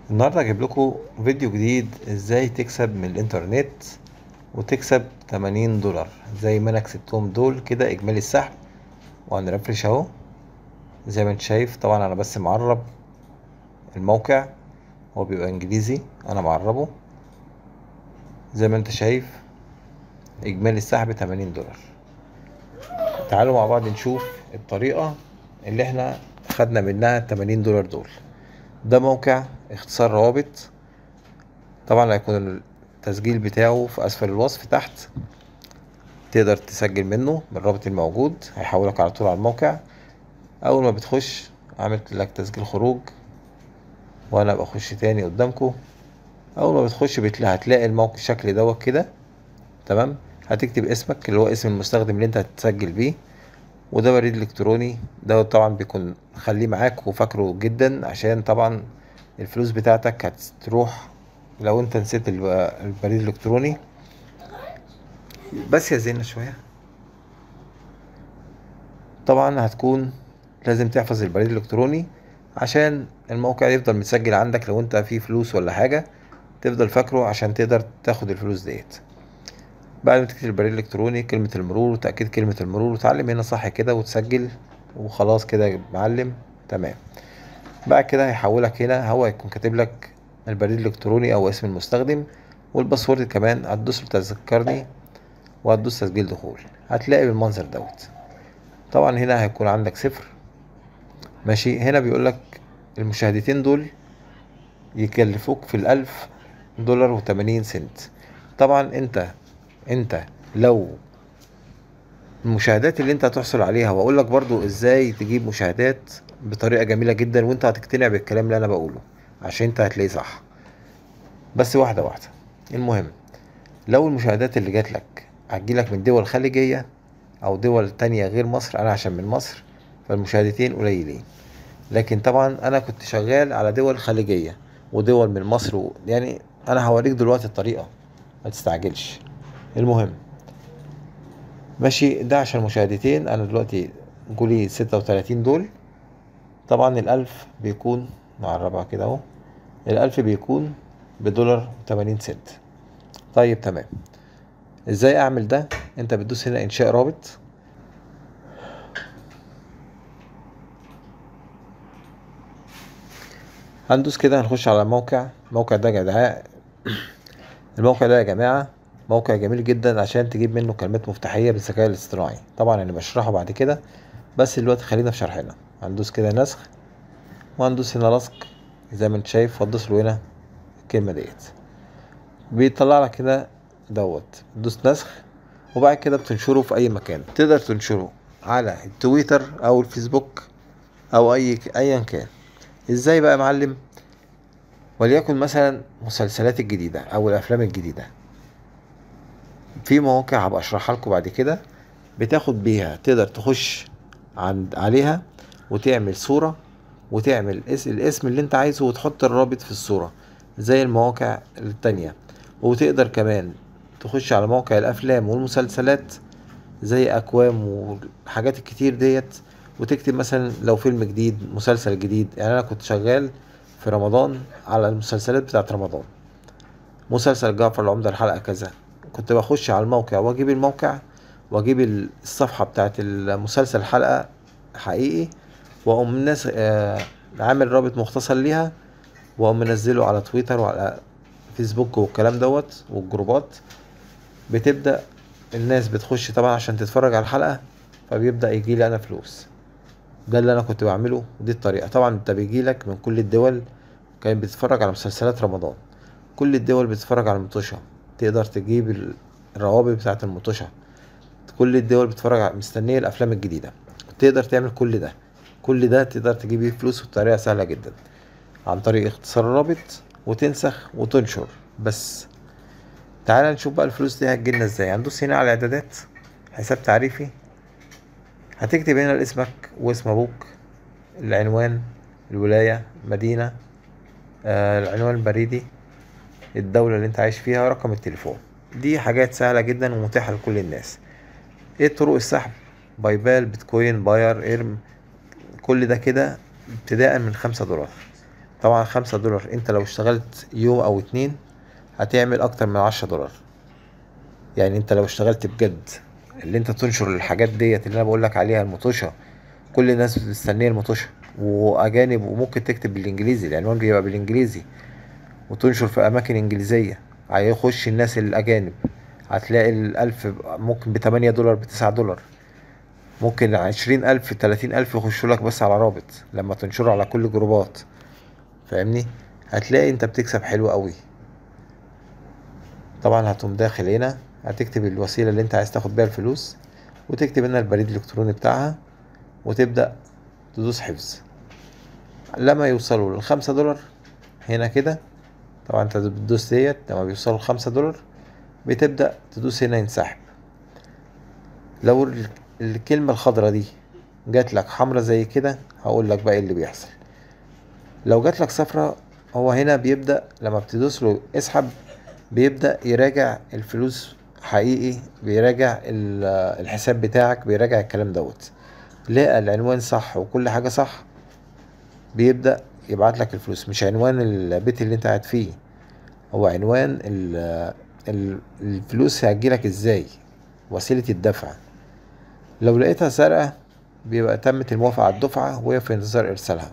النهاردة هجيب لكم فيديو جديد ازاي تكسب من الانترنت وتكسب 80 دولار زي ما انا كسبتهم دول كده اجمالي السحب وهنرفرش اهو زي ما انت شايف طبعا انا بس معرب الموقع هو بيبقى انجليزي انا معربه زي ما انت شايف اجمالي السحب 80 دولار تعالوا مع بعض نشوف الطريقة اللي احنا خدنا منها 80 دولار دول ده موقع اختصار روابط طبعا هيكون التسجيل بتاعه في اسفل الوصف تحت تقدر تسجل منه بالرابط الموجود هيحولك على طول على الموقع اول ما بتخش عملت لك تسجيل خروج وانا بخش تاني قدامكم اول ما بتخش بتلاقي هتلاقي الموقع الشكل دوت كده تمام هتكتب اسمك اللي هو اسم المستخدم اللي انت هتسجل بيه وده بريد الكتروني ده طبعا بيكون خليه معاك وفاكره جدا عشان طبعا الفلوس بتاعتك هتروح لو انت نسيت البريد الالكتروني بس يا زينة شوية طبعا هتكون لازم تحفظ البريد الالكتروني عشان الموقع يفضل متسجل عندك لو انت فيه فلوس ولا حاجة تفضل فاكره عشان تقدر تاخد الفلوس ديت بعد ما تكتب البريد الالكتروني كلمة المرور وتأكيد كلمة المرور وتعلم هنا صح كده وتسجل وخلاص كده يا معلم تمام بعد كده هيحولك هنا هو هيكون كاتب لك البريد الالكتروني او اسم المستخدم والباسورد كمان هتدوس تذكرني وهتدوس تسجيل دخول هتلاقي بالمنظر دوت طبعا هنا هيكون عندك صفر ماشي هنا بيقول لك المشاهدتين دول يكلفوك في الألف دولار وتمانين سنت طبعا انت انت لو المشاهدات اللي انت هتحصل عليها واقول لك برضو ازاي تجيب مشاهدات بطريقة جميلة جدا وانت هتقتنع بالكلام اللي انا بقوله عشان انت هتلاقيه صح بس واحدة واحدة المهم لو المشاهدات اللي جات لك هتجيلك من دول خليجية او دول تانية غير مصر انا عشان من مصر فالمشاهدتين قليلين لكن طبعا انا كنت شغال على دول خليجية ودول من مصر و... يعني انا هوريك دلوقتي الطريقة ما تستعجلش المهم ماشي ده عشان مشاهدتين انا دلوقتي قولي ستة وتلاتين دول طبعا الالف بيكون نعربها كده اهو الالف بيكون بدولار وتمانين سنت طيب تمام ازاي اعمل ده انت بتدوس هنا انشاء رابط هندوس كده هنخش على الموقع الموقع ده يا جدعان الموقع ده يا جماعه موقع جميل جدا عشان تجيب منه كلمات مفتاحيه بالذكاء الاصطناعي طبعا انا بشرحه بعد كده بس دلوقتي خلينا في شرحنا هندوس كده نسخ وهندوس هنا لصق زي ما انت شايف هتدوس له هنا الكلمه ديت بيطلع لك كده دوت تدوس نسخ وبعد كده بتنشره في اي مكان تقدر تنشره على التويتر او الفيسبوك او اي ايا كان ازاي بقى يا معلم وليكن مثلا مسلسلات الجديده او الافلام الجديده في مواقع هبقى اشرحها لكم بعد كده بتاخد بيها تقدر تخش عند عليها وتعمل صورة وتعمل الاسم اللي انت عايزه وتحط الرابط في الصورة زي المواقع التانية وتقدر كمان تخش على موقع الافلام والمسلسلات زي اكوام والحاجات الكتير ديت وتكتب مثلا لو فيلم جديد مسلسل جديد يعني انا كنت شغال في رمضان على المسلسلات بتاعت رمضان مسلسل جعفر العمدة الحلقة كذا كنت بخش على الموقع واجيب الموقع واجيب الصفحة بتاعت المسلسل الحلقة حقيقي واقوم الناس آه عامل رابط مختصر ليها واقوم منزله على تويتر وعلى فيسبوك والكلام دوت والجروبات بتبدأ الناس بتخش طبعا عشان تتفرج على الحلقة فبيبدأ يجي لي انا فلوس ده اللي انا كنت بعمله ودي الطريقة طبعا انت بيجي لك من كل الدول كانت بتتفرج على مسلسلات رمضان كل الدول بتتفرج على المطوشة تقدر تجيب الروابط بتاعت المطوشة كل الدول بتتفرج مستنية الأفلام الجديدة تقدر تعمل كل ده كل ده تقدر تجيب بيه فلوس بطريقة سهلة جدا عن طريق اختصار الرابط وتنسخ وتنشر بس تعال نشوف بقى الفلوس دي هتجيلنا ازاي هندوس هنا على اعدادات حساب تعريفي هتكتب هنا اسمك واسم ابوك العنوان الولاية مدينة آه العنوان البريدي الدولة اللي انت عايش فيها رقم التليفون دي حاجات سهلة جدا ومتاحة لكل الناس ايه طرق السحب باي بال بيتكوين باير ايرم كل ده كده ابتداء من خمسة دولار طبعا خمسة دولار انت لو اشتغلت يوم او اتنين هتعمل اكتر من عشرة دولار يعني انت لو اشتغلت بجد اللي انت تنشر الحاجات ديت اللي انا بقولك عليها المطوشة كل الناس مستنية المطوشة واجانب وممكن تكتب بالانجليزي العنوان بيبقى بالانجليزي وتنشر في اماكن انجليزية هيخش الناس الاجانب هتلاقي الالف ممكن بتمانية دولار بتسعة دولار ممكن عشرين ألف تلاتين ألف يخشوا لك بس على رابط لما تنشره على كل جروبات فاهمني هتلاقي انت بتكسب حلو قوي طبعا هتقوم داخل هنا هتكتب الوسيلة اللي انت عايز تاخد بيها الفلوس وتكتب هنا البريد الالكتروني بتاعها وتبدأ تدوس حفظ لما يوصلوا للخمسة دولار هنا كده طبعا انت بتدوس ديت لما بيوصلوا لخمسة دولار بتبدأ تدوس هنا ينسحب لو ال- الكلمة الخضرا دي جات لك حمرا زي كده هقول لك بقى ايه اللي بيحصل لو جات لك صفرا هو هنا بيبدأ لما بتدوس له اسحب بيبدأ يراجع الفلوس حقيقي بيراجع ال- الحساب بتاعك بيراجع الكلام دوت لقى العنوان صح وكل حاجة صح بيبدأ يبعت لك الفلوس مش عنوان البيت اللي انت قاعد فيه هو عنوان ال- ال- الفلوس هتجيلك ازاي وسيلة الدفع لو لقيتها سرقة بيبقى تمت الموافقة على الدفعة وهي في انتظار إرسالها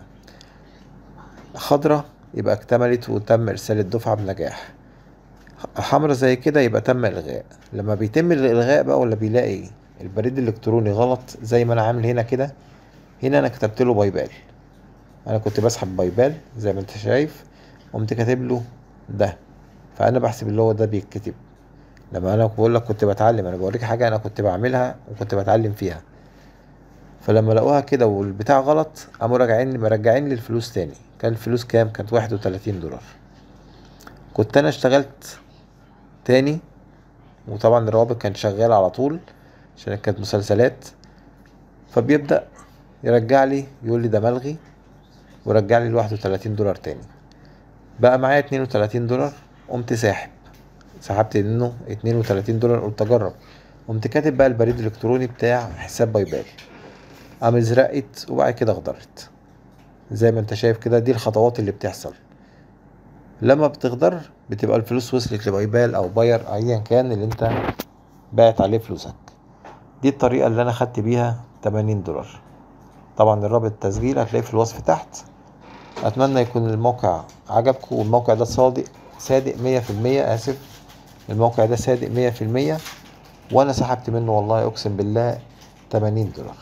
خضرة يبقى اكتملت وتم إرسال الدفعة بنجاح حمرا زي كده يبقى تم إلغاء لما بيتم الإلغاء بقى ولا بيلاقي البريد الإلكتروني غلط زي ما أنا عامل هنا كده هنا أنا كتبت له باي بال أنا كنت بسحب باي بال زي ما أنت شايف قمت كاتب له ده فأنا بحسب اللي هو ده بيتكتب لما أنا بقول لك كنت بتعلم أنا بوريك حاجة أنا كنت بعملها وكنت بتعلم فيها فلما لقوها كده والبتاع غلط قاموا راجعين مرجعين لي الفلوس تاني كان الفلوس كام كانت واحد وتلاتين دولار كنت انا اشتغلت تاني وطبعا الروابط كانت شغالة على طول عشان كانت مسلسلات فبيبدأ يرجع لي يقول لي ده ملغي ورجع لي الواحد وتلاتين دولار تاني بقى معايا اتنين وتلاتين دولار قمت ساحب سحبت منه اتنين وتلاتين دولار قلت اجرب قمت كاتب بقى البريد الالكتروني بتاع حساب باي بال قام ازرقت وبعد كده اخضرت زي ما انت شايف كده دي الخطوات اللي بتحصل لما بتخضر بتبقى الفلوس وصلت لباي بال او باير ايا كان اللي انت باعت عليه فلوسك دي الطريقة اللي انا خدت بيها 80 دولار طبعا الرابط التسجيل هتلاقيه في الوصف تحت اتمنى يكون الموقع عجبكم والموقع ده صادق صادق مية في المية اسف الموقع ده صادق مية في المية وانا سحبت منه والله اقسم بالله 80 دولار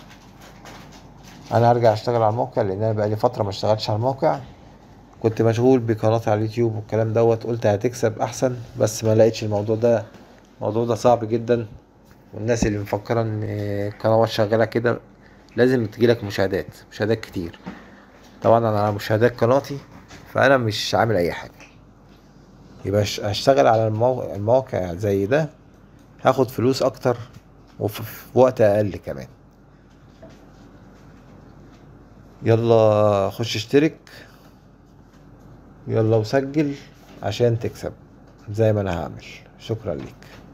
انا هرجع اشتغل على الموقع لان انا بقالي فتره ما اشتغلتش على الموقع كنت مشغول بقناتي على اليوتيوب والكلام دوت قلت هتكسب احسن بس ما لقيتش الموضوع ده الموضوع ده صعب جدا والناس اللي مفكره ان القنوات شغاله كده لازم تجيلك مشاهدات مشاهدات كتير طبعا انا على مشاهدات قناتي فانا مش عامل اي حاجه يبقى ش- هشتغل على المو- المواقع زي ده هاخد فلوس اكتر وفي في وقت اقل كمان يلا خش اشترك يلا وسجل عشان تكسب زي ما انا هعمل شكرا ليك